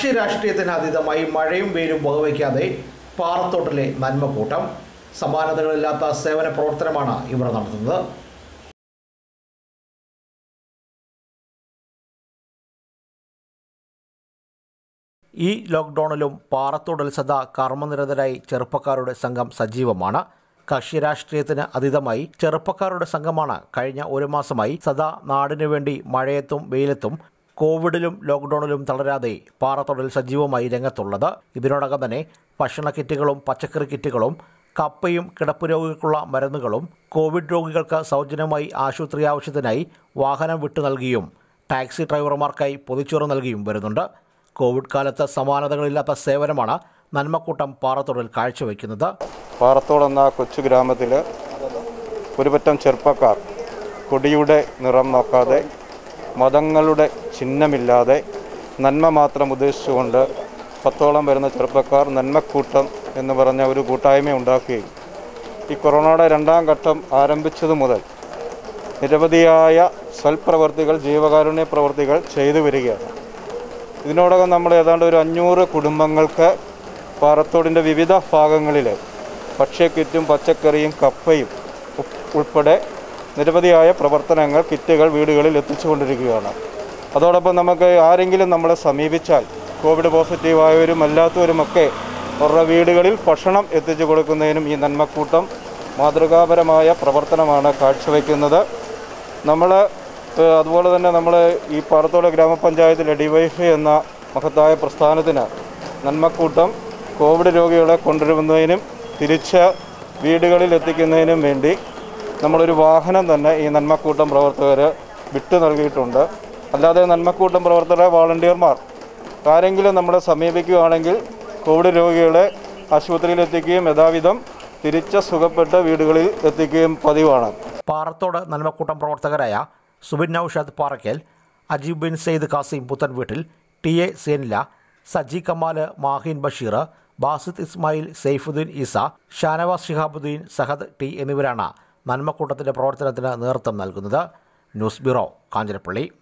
രാഷ്ട്രീയത്തിന് അതീതമായി മഴയും വെയിലും വകവയ്ക്കാതെ പാറത്തോട്ടിലെ നന്മക്കൂട്ടം സമാനതകളില്ലാത്ത സേവന പ്രവർത്തനമാണ് ഇവർ നടത്തുന്നത് ഈ ലോക്ക്ഡൌണിലും പാറത്തോടിൽ സദാ കർമ്മനിരതരായി ചെറുപ്പക്കാരുടെ സംഘം സജീവമാണ് കക്ഷി രാഷ്ട്രീയത്തിന് അതീതമായി ചെറുപ്പക്കാരുടെ സംഘമാണ് കഴിഞ്ഞ ഒരു മാസമായി സദാ നാടിനു വേണ്ടി മഴയത്തും വെയിലത്തും കോവിഡിലും ലോക്ക്ഡൌണിലും തളരാതെ പാറത്തോടിൽ സജീവമായി രംഗത്തുള്ളത് ഇതിനോടകം തന്നെ ഭക്ഷണ കിറ്റുകളും പച്ചക്കറി കിറ്റുകളും കപ്പയും കിടപ്പ് രോഗികൾക്കുള്ള മരുന്നുകളും കോവിഡ് രോഗികൾക്ക് സൗജന്യമായി ആശുപത്രി ആവശ്യത്തിനായി വാഹനം വിട്ടു നൽകിയും ടാക്സി ഡ്രൈവർമാർക്കായി പൊതിച്ചോറ് നൽകിയും വരുന്നുണ്ട് കോവിഡ് കാലത്ത് സമാനതകളില്ലാത്ത സേവനമാണ് നന്മക്കൂട്ടം പാറത്തോടിൽ കാഴ്ചവെക്കുന്നത് പാറത്തോട് എന്ന കൊച്ചു ഗ്രാമത്തിൽ ഒരുപറ്റം ചെറുപ്പക്കാർ കൊടിയുടെ നിറം നോക്കാതെ മതങ്ങളുടെ ചിഹ്നമില്ലാതെ നന്മ മാത്രം ഉദ്ദേശിച്ചുകൊണ്ട് പത്തോളം വരുന്ന ചെറുപ്പക്കാർ നന്മക്കൂട്ടം എന്ന് പറഞ്ഞ ഒരു കൂട്ടായ്മ ഉണ്ടാക്കുകയും ഈ കൊറോണയുടെ രണ്ടാം ഘട്ടം ആരംഭിച്ചതു മുതൽ നിരവധിയായ സൽപ്രവർത്തികൾ ജീവകാരുണ്യ പ്രവർത്തികൾ ചെയ്തു വരികയാണ് ഇതിനോടകം നമ്മൾ ഏതാണ്ട് ഒരു അഞ്ഞൂറ് കുടുംബങ്ങൾക്ക് പാറത്തോടിൻ്റെ വിവിധ ഭാഗങ്ങളിൽ ഭക്ഷ്യക്കിറ്റും പച്ചക്കറിയും കപ്പയും ഉ- ഉൾപ്പെടെ നിരവധിയായ പ്രവർത്തനങ്ങൾ കിറ്റുകൾ വീടുകളിൽ എത്തിച്ചുകൊണ്ടിരിക്കുകയാണ് അതോടൊപ്പം നമുക്ക് ആരെങ്കിലും നമ്മളെ സമീപിച്ചാൽ കോവിഡ് പോസിറ്റീവായവരും അല്ലാത്തവരുമൊക്കെ അവരുടെ വീടുകളിൽ ഭക്ഷണം എത്തിച്ചു കൊടുക്കുന്നതിനും ഈ നന്മക്കൂട്ടം മാതൃകാപരമായ പ്രവർത്തനമാണ് കാഴ്ചവെക്കുന്നത് നമ്മൾ അതുപോലെ തന്നെ നമ്മൾ ഈ പാറത്തോട് ഗ്രാമപഞ്ചായത്തിലെ ഡിവൈഫൈ എന്ന മഹത്തായ പ്രസ്ഥാനത്തിന് നന്മക്കൂട്ടം കോവിഡ് രോഗികളെ കൊണ്ടുവരുന്നതിനും തിരിച്ച് വീടുകളിൽ എത്തിക്കുന്നതിനും വേണ്ടി നമ്മളൊരു വാഹനം തന്നെ ഈ നന്മക്കൂട്ടം പ്രവർത്തകർ വിട്ടു നൽകിയിട്ടുണ്ട് അല്ലാതെ നന്മക്കൂട്ടം പ്രവർത്തകരെ വാളണ്ടിയർമാർ ആരെങ്കിലും നമ്മളെ സമീപിക്കുകയാണെങ്കിൽ കോവിഡ് രോഗികളെ ആശുപത്രിയിൽ എത്തിക്കുകയും യഥാവിധം തിരിച്ച് സുഖപ്പെട്ട് വീടുകളിൽ എത്തിക്കുകയും പതിവാണ് പാറത്തോട് നന്മക്കൂട്ടം പ്രവർത്തകരായ Subin Noushad Parakkal Ajeeb Bin Sayed Kasim Puthenveettil T A Senila Saji Kamal Mahin Basheer Basid Ismail Saifuddin Eesa Shanavas Shihabuddin Sahad T എന്നിവരാണ് നന്മക്കൂട്ടത്തിൻ്റെ പ്രവർത്തനത്തിന് നേതൃത്വം നൽകുന്നത് ന്യൂസ് ബ്യൂറോ കാഞ്ഞിരപ്പള്ളി